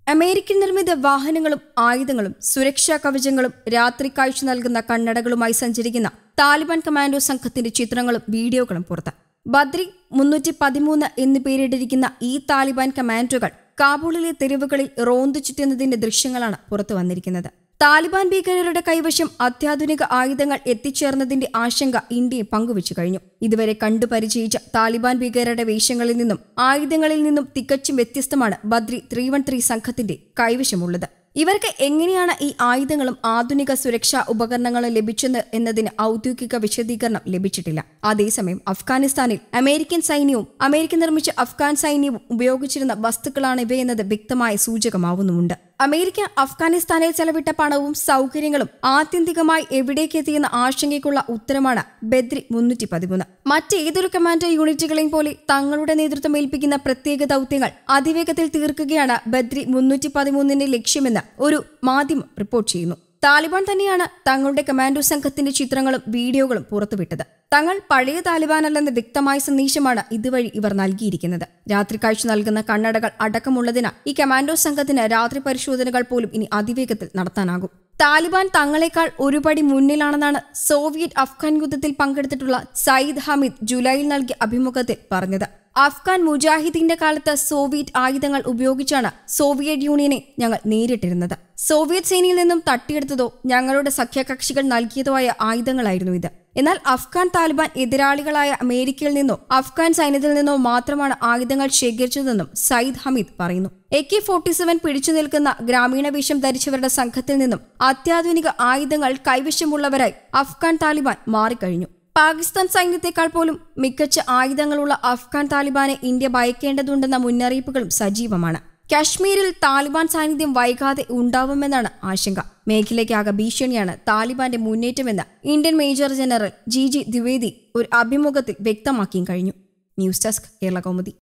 American നിർമ്മിത വാഹനങ്ങളും ആയുധങ്ങളും സുരക്ഷാ കവചങ്ങളും രാത്രി കാഴ്ച നൽകുന്ന കണ്ണടകളുമായി സഞ്ചരിക്കുന്ന താലിബാൻ കമാൻഡോ സംഘത്തിന്റെ ചിത്രങ്ങളും വീഡിയോകളും പുറത്ത് ബദ്രി മുന്നൂറ്റി പതിമൂന്ന് എന്ന് പേരിട്ടിരിക്കുന്ന ഈ താലിബാൻ കമാൻഡോകൾ കാബൂളിലെ തെരുവുകളിൽ റോന്തു ചുറ്റുന്നതിന്റെ ദൃശ്യങ്ങളാണ് പുറത്തു വന്നിരിക്കുന്നത് താലിബാൻ ഭീകരരുടെ കൈവശം അത്യാധുനിക ആയുധങ്ങൾ എത്തിച്ചേർന്നതിന്റെ ആശങ്ക ഇന്ത്യയെ പങ്കുവച്ചു കഴിഞ്ഞു ഇതുവരെ കണ്ടു പരിചയിച്ച താലിബാൻ ഭീകരരുടെ വേഷങ്ങളിൽ നിന്നും ആയുധങ്ങളിൽ നിന്നും തികച്ചും വ്യത്യസ്തമാണ് ബദ്രി ത്രീ വൺ ത്രീ സംഘത്തിന്റെ കൈവശമുള്ളത് ഇവർക്ക് എങ്ങനെയാണ് ഈ ആയുധങ്ങളും ആധുനിക സുരക്ഷാ ഉപകരണങ്ങളും ലഭിച്ചത് എന്നതിന് ഔദ്യോഗിക വിശദീകരണം ലഭിച്ചിട്ടില്ല അതേസമയം അഫ്ഗാനിസ്ഥാനിൽ അമേരിക്കൻ സൈന്യവും അമേരിക്ക നിർമ്മിച്ച അഫ്ഗാൻ സൈന്യവും ഉപയോഗിച്ചിരുന്ന വസ്തുക്കളാണ് ഇവയെന്നത് വ്യക്തമായ സൂചകമാവുന്നുമുണ്ട് അമേരിക്ക അഫ്ഗാനിസ്ഥാനിൽ ചെലവിട്ട പണവും സൗകര്യങ്ങളും ആത്യന്തികമായി എവിടേക്ക് എത്തിയെന്ന ആശങ്കയ്ക്കുള്ള ഉത്തരമാണ് ബദ്രി മുന്നൂറ്റി പതിമൂന്ന് മറ്റേതൊരു കമാൻഡോ യൂണിറ്റുകളെയും പോലെ തങ്ങളുടെ നേതൃത്വം ഏൽപ്പിക്കുന്ന പ്രത്യേക ദൗത്യങ്ങൾ അതിവേഗത്തിൽ തീർക്കുകയാണ് ബദ്രി മുന്നൂറ്റി പതിമൂന്നിന്റെ ലക്ഷ്യമെന്ന് ഒരു മാധ്യമം റിപ്പോർട്ട് ചെയ്യുന്നു താലിബാൻ തന്നെയാണ് തങ്ങളുടെ കമാൻഡോ സംഘത്തിന്റെ ചിത്രങ്ങളും വീഡിയോകളും പുറത്തുവിട്ടത് തങ്ങൾ പഴയ താലിബാനല്ലെന്ന വ്യക്തമായ സന്ദേശമാണ് ഇതുവഴി ഇവർ നൽകിയിരിക്കുന്നത് രാത്രി കാഴ്ച നൽകുന്ന കണ്ണടകൾ അടക്കമുള്ളതിനാൽ ഈ കമാൻഡോ സംഘത്തിന് രാത്രി പരിശോധനകൾ പോലും ഇനി അതിവേഗത്തിൽ നടത്താനാകും താലിബാൻ തങ്ങളെക്കാൾ ഒരുപടി മുന്നിലാണെന്നാണ് സോവിയറ്റ് അഫ്ഗാൻ യുദ്ധത്തിൽ പങ്കെടുത്തിട്ടുള്ള സയ്യിദ് ഹമീദ് ജൂലൈയിൽ നൽകിയ അഭിമുഖത്തിൽ പറഞ്ഞത് അഫ്ഗാൻ മുജാഹിദീന്റെ കാലത്ത് സോവിയറ്റ് ആയുധങ്ങൾ ഉപയോഗിച്ചാണ് സോവിയറ്റ് യൂണിയനെ ഞങ്ങൾ നേരിട്ടിരുന്നത് സോവിയറ്റ് സേനയിൽ നിന്നും തട്ടിയെടുത്തതോ ഞങ്ങളുടെ സഖ്യകക്ഷികൾ നൽകിയതോ ആയ ആയുധങ്ങളായിരുന്നു ഇത് എന്നാൽ അഫ്ഗാൻ താലിബാൻ എതിരാളികളായ അമേരിക്കയിൽ നിന്നോ അഫ്ഗാൻ സൈന്യത്തിൽ നിന്നോ മാത്രമാണ് ആയുധങ്ങൾ ശേഖരിച്ചതെന്നും സയ്യിദ് ഹമീദ് പറയുന്നു എ കെ ഫോർട്ടി സെവൻ പിടിച്ചു നിൽക്കുന്ന ഗ്രാമീണ വേഷം ധരിച്ചവരുടെ സംഘത്തിൽ നിന്നും അത്യാധുനിക ആയുധങ്ങൾ കൈവശമുള്ളവരായി അഫ്ഗാൻ താലിബാൻ മാറിക്കഴിഞ്ഞു പാകിസ്ഥാൻ സൈന്യത്തെക്കാൾ പോലും മികച്ച ആയുധങ്ങളുള്ള അഫ്ഗാൻ താലിബാനെ ഇന്ത്യ ഭയക്കേണ്ടതുണ്ടെന്ന മുന്നറിയിപ്പുകളും സജീവമാണ് കാശ്മീരിൽ താലിബാൻ സാന്നിധ്യം വൈകാതെ ഉണ്ടാവുമെന്നാണ് ആശങ്ക മേഖലയ്ക്കാകെ ഭീഷണിയാണ് താലിബാന്റെ മുന്നേറ്റമെന്ന് Indian major general G G Dwivedi ഒരു അഭിമുഖത്തിൽ വ്യക്തമാക്കിയും കഴിഞ്ഞു ന്യൂസ് ഡെസ്ക് കേരള കൗമുദി